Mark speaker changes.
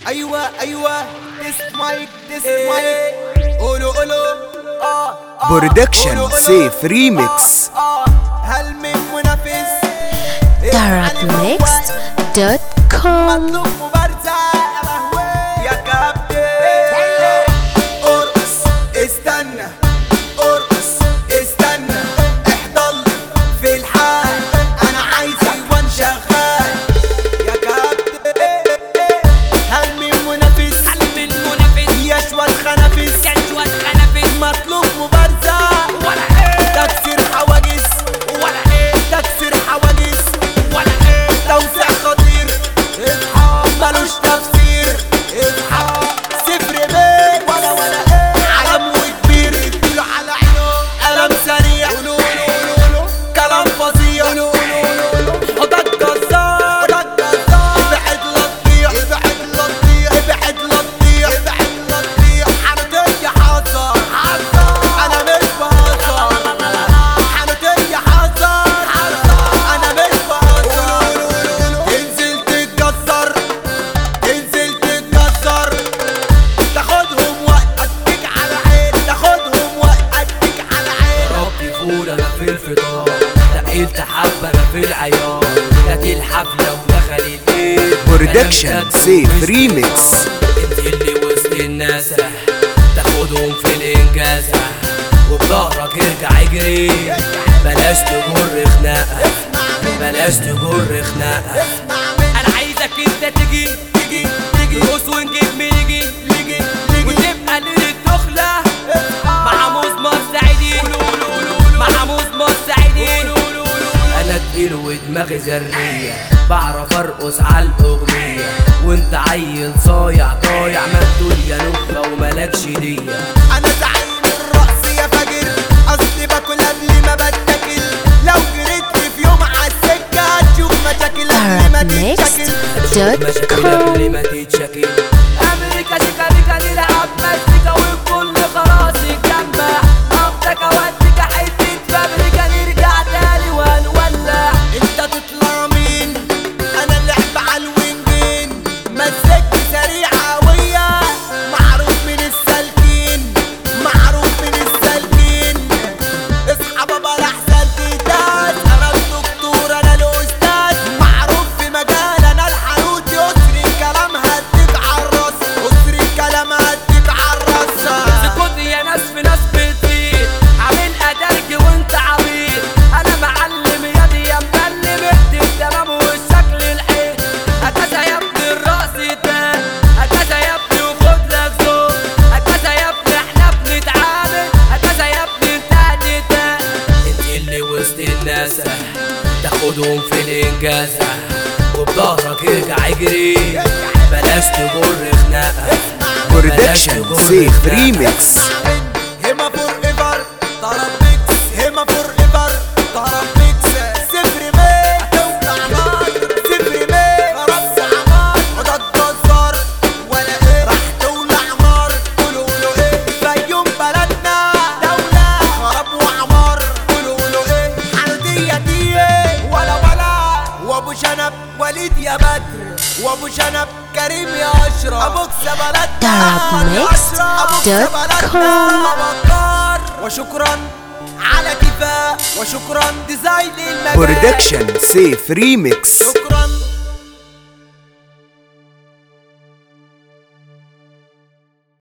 Speaker 1: ايوه ايوه تس مايك تس مايك قولوا قولوا اه آه،
Speaker 2: برودكشن
Speaker 1: قولوا، قولوا.
Speaker 2: سيف ريميكس.
Speaker 1: آه، آه، هل من منافس
Speaker 3: darabnext.com
Speaker 1: مطلوب مبارزة يا لهوي يا كابتن ارقص استنى ارقص استنى احضر في الحال انا عايز ايوان شغال يا كابتن هل من منافس
Speaker 4: هل من منافس
Speaker 1: يشوى الخنافس
Speaker 4: كشوة خنفس
Speaker 1: مطلوب مبارزة
Speaker 4: ولا ايه
Speaker 1: تكسير حواجز
Speaker 4: ولا ايه
Speaker 1: تكسير حواجز
Speaker 4: ولا ايه
Speaker 1: توسع خطير اصحى ملوش تفسير اصحى صفر بيت ولا ولا ايه علم وكبير اديله على عينه قلم سريع قولوا قولوا قولوا كلام فظيع قولوا قولوا قولوا حضك جزار حضك جزار ابعد لا تضيع ابعد لا تضيع ابعد لا تضيع ابعد لا تضيع حنوتية حذر حذر انا مش بهزر حنوتية حذر حذر انا مش بهزر انزل تتكسر انزل تتكسر تاخدهم وقت اديك على عين تاخدهم وقت اديك على عين
Speaker 4: ربي فول انا في الفطار تقيلت حبة انا في العيار جات الحفلة ودخل الليل
Speaker 2: برودكشن
Speaker 4: كلام كتب
Speaker 2: سيف
Speaker 4: مش
Speaker 2: ريميكس.
Speaker 4: انت اللي وسط الناس تاخدهم في الانجاز وبظهرك ارجع اجري بلاش تجر خناقة بلاش تجر خناقة انا عايزك انت تيجي تيجي تيجي رقص ونجيب ميجي ليجي وتبقى ليلة دخلة مع مزمار سعيدي مع مزمار سعيدي انا تقيل ودماغي ذرية بعرف ارقص على الاغنية وانت عيل صايع ضايع ما الدنيا نكتة وملكش دية
Speaker 1: انا زعيم الرقص يا فجر اصلي باكل قبل ما بتاكل لو جريت في يوم عالسكه هتشوف مشاكل قبل ما تتشكل
Speaker 4: مشاكل قبل ما تتشكل امريكا شيكا ريكا نلعب مزيكا والكل خلاص يتجمع اخدك اوديك حته فابريكا نرجع تاني ونولع
Speaker 1: انت تطلع مين انا اللعب على الوينجين مسكت سريعه قويه معروف من السالكين معروف من السالكين اصحى بابا لحسن تداس انا الدكتور انا الاستاذ معروف في مجال انا الحانوت يسري الكلام هديك عالراس يسري الكلام هديك عالراس
Speaker 4: سكوت يا ناس في ناس بتطير عامل ادرج وانت عبيط انا معلم يدي يا مبلم اهدي التمام والشكل الحيط هكذا يا ابني الرقص ده هكذا يا ابني وخد لك ذوق هكذا يا ابني احنا بنتعامل هكذا يا ابني انت هتتاق انت اللي وسط الناس تاخدهم في الانجاز وبظهرك ارجع اجري بلاش تجر خناقه بلاش
Speaker 2: برودكشن
Speaker 4: تجر
Speaker 2: سيف
Speaker 4: خناقة.
Speaker 2: ريميكس
Speaker 1: هما فور ايفر طرب ميكس هما فور ايفر طرب ميكس صفر مية هتولع نار صفر مية خربت عمار وده الجزار ولا ايه راح تولع نار قولوا قولوا ايه فيوم بلدنا دولة خراب وعمار قولوا قولوا ايه حردية دي ولا ولا وابو شنب وليد يا بدر وابو شنب كريم يا اشرف ابوك بلدنا
Speaker 3: darabnext.com
Speaker 1: بكار وشكرا على كفاء وشكرا ديزاين المجال
Speaker 2: برودكشن سيف ريميكس